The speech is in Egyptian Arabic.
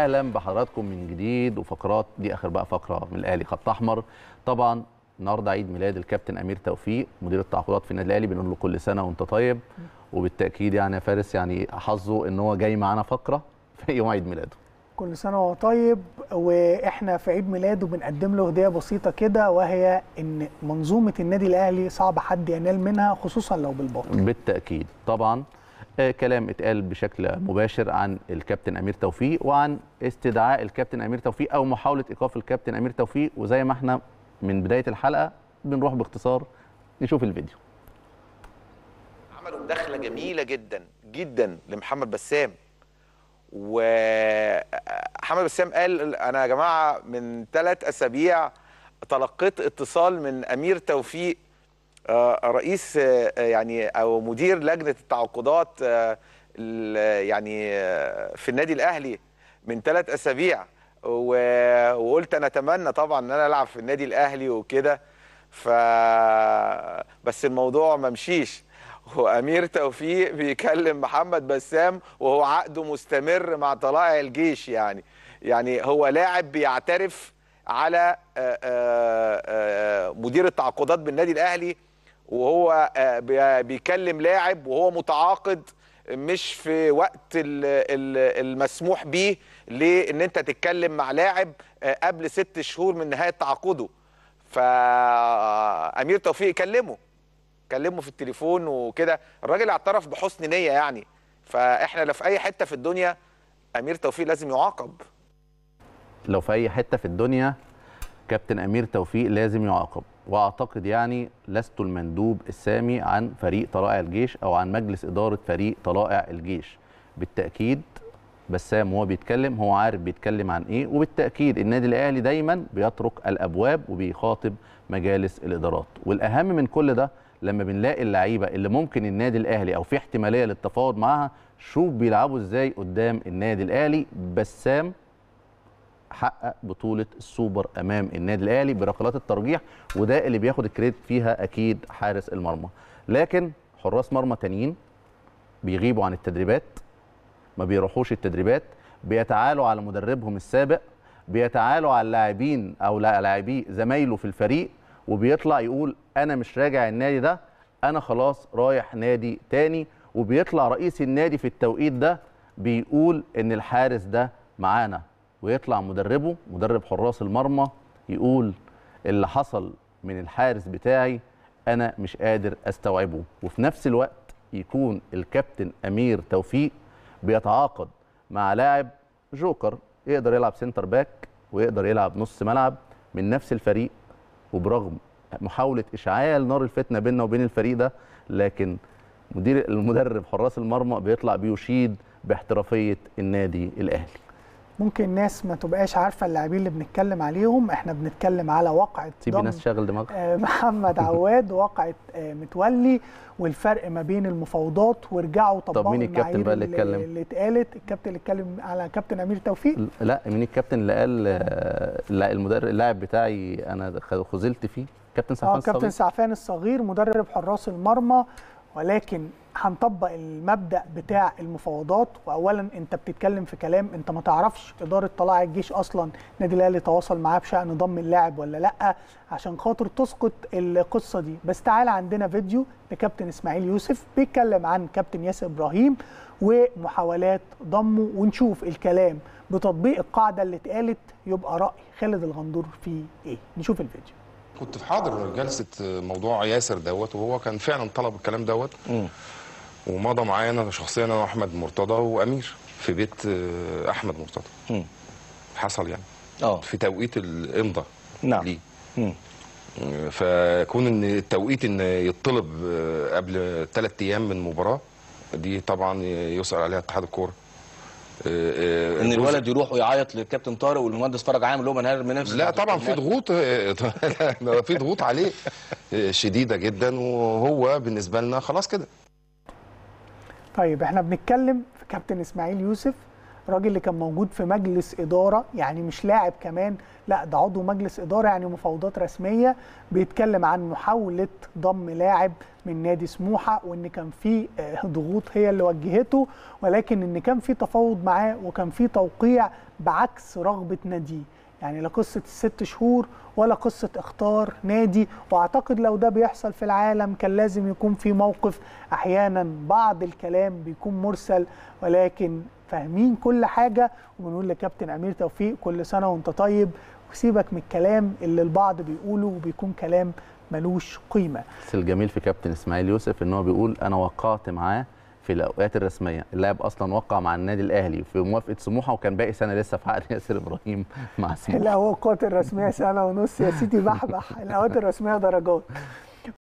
واهلا بحضراتكم من جديد وفقرات دي اخر بقى فقره من الاهلي خط احمر طبعا النهارده عيد ميلاد الكابتن امير توفيق مدير التعاقدات في النادي الاهلي بنقول له كل سنه وانت طيب وبالتاكيد يعني يا فارس يعني حظه ان هو جاي معانا فقره في يوم عيد ميلاده كل سنه وهو طيب واحنا في عيد ميلاده بنقدم له هديه بسيطه كده وهي ان منظومه النادي الاهلي صعب حد ينال منها خصوصا لو بالباطل بالتاكيد طبعا آه، كلام اتقال بشكل مباشر عن الكابتن امير توفيق وعن استدعاء الكابتن امير توفيق او محاوله ايقاف الكابتن امير توفيق وزي ما احنا من بدايه الحلقه بنروح باختصار نشوف الفيديو عملوا مداخله جميله جدا جدا لمحمد بسام ومحمد بسام قال انا يا جماعه من ثلاث اسابيع تلقيت اتصال من امير توفيق آه، رئيس آه، يعني او مدير لجنه التعاقدات آه، ال- يعني آه، في النادي الاهلي من ثلاث اسابيع و- وقلت انا اتمنى طبعا ان انا العب في النادي الاهلي وكده ف بس الموضوع ما مشيش وامير توفيق بيكلم محمد بسام وهو عقده مستمر مع طلائع الجيش يعني يعني هو لاعب بيعترف على آه، آه، آه، مدير التعاقدات بالنادي الاهلي وهو آه، بي- بيكلم لاعب وهو متعاقد مش في وقت ال- ال- المسموح بيه لان انت تتكلم مع لاعب آه، قبل ست شهور من نهايه تعاقده فامير توفيق كلمه كلمه في التليفون وكده الراجل اعترف بحسن نيه يعني فاحنا لو في اي حته في الدنيا امير توفيق لازم يعاقب لو في اي حته في الدنيا كابتن امير توفيق لازم يعاقب واعتقد يعني لست المندوب السامي عن فريق طلائع الجيش او عن مجلس اداره فريق طلائع الجيش بالتاكيد بسام وهو بيتكلم هو عارف بيتكلم عن ايه وبالتاكيد النادي الاهلي دايما بيترك الابواب وبيخاطب مجالس الادارات والاهم من كل ده لما بنلاقي اللعيبه اللي ممكن النادي الاهلي او في احتماليه للتفاوض معاها شوف بيلعبوا ازاي قدام النادي الاهلي بسام حقق بطوله السوبر امام النادي الاهلي بركلات الترجيح وده اللي بياخد الكريدت فيها اكيد حارس المرمى لكن حراس مرمى تانيين بيغيبوا عن التدريبات ما بيروحوش التدريبات بيتعالوا على مدربهم السابق بيتعالوا على اللاعبين او لا- لاعبي زمايله في الفريق وبيطلع يقول انا مش راجع النادي ده انا خلاص رايح نادي تاني وبيطلع رئيس النادي في التوقيت ده بيقول ان الحارس ده معانا ويطلع مدربه مدرب حراس المرمى يقول اللي حصل من الحارس بتاعي انا مش قادر استوعبه وفي نفس الوقت يكون الكابتن امير توفيق بيتعاقد مع لاعب جوكر يقدر يلعب سنتر باك ويقدر يلعب نص ملعب من نفس الفريق وبرغم محاوله اشعال نار الفتنه بيننا وبين الفريق ده لكن مدير المدرب حراس المرمى بيطلع بيشيد باحترافيه النادي الاهلي ممكن الناس ما تبقاش عارفه اللاعبين اللي بنتكلم عليهم احنا بنتكلم على واقعه سيب ضم الناس شغل دماغها آه، محمد عواد واقعه آه، متولي والفرق ما بين المفاوضات وارجعوا طبقوا مين الكابتن المعايير بقى اللي اتكلم؟ اللي اتقالت الكابتن اللي اتكلم على كابتن امير توفيق لا مين الكابتن اللي قال آه، لا المدرب اللاعب بتاعي انا خذلت فيه كابتن سعفان اه كابتن الصغير. سعفان الصغير مدرب حراس المرمى ولكن هنطبق المبدا بتاع المفاوضات واولا انت بتتكلم في كلام انت ما تعرفش اداره طلائع الجيش اصلا النادي الاهلي تواصل معاه بشان ضم اللاعب ولا لا عشان خاطر تسقط القصه دي بس تعالى عندنا فيديو لكابتن اسماعيل يوسف بيتكلم عن كابتن ياسر ابراهيم ومحاولات ضمه ونشوف الكلام بتطبيق القاعده اللي اتقالت يبقى راي خالد الغندور فيه ايه نشوف الفيديو كنت في حاضر جلسه موضوع ياسر دوت وهو كان فعلا طلب الكلام دوت ومضى معايا انا شخصيا انا واحمد مرتضى وامير في بيت آه، احمد مرتضى حصل يعني اه في توقيت الامضاء نعم. ليه مم. آه، فكون ان التوقيت ان يطلب آه، قبل ثلاث ايام من مباراه دي طبعا يسال عليها اتحاد الكوره آه، آه، ان جزء- الولد يروح ويعيط للكابتن طارق والمهندس فرج عام اللي هو منهار من نفسه لا طبعا في ضغوط لا، في ضغوط عليه شديده جدا وهو بالنسبه لنا خلاص كده طيب احنا بنتكلم في كابتن اسماعيل يوسف الراجل اللي كان موجود في مجلس اداره يعني مش لاعب كمان لا ده عضو مجلس اداره يعني مفاوضات رسميه بيتكلم عن محاوله ضم لاعب من نادي سموحه وان كان في آه، ضغوط هي اللي وجهته ولكن ان كان في تفاوض معاه وكان في توقيع بعكس رغبه ناديه يعني لا قصه الست شهور ولا قصه اختار نادي واعتقد لو ده بيحصل في العالم كان لازم يكون في موقف احيانا بعض الكلام بيكون مرسل ولكن فاهمين كل حاجه وبنقول لكابتن امير توفيق كل سنه وانت طيب وسيبك من الكلام اللي البعض بيقوله وبيكون كلام ملوش قيمه بس الجميل في كابتن اسماعيل يوسف ان هو بيقول انا وقعت معاه في الاوقات الرسميه اللاعب اصلا وقع مع النادي الاهلي في موافقه سموحه وكان باقي سنه لسه في عقد ياسر ابراهيم مع سموحه الاوقات الرسميه سنه ونص يا سيدي بحبح الاوقات الرسميه درجات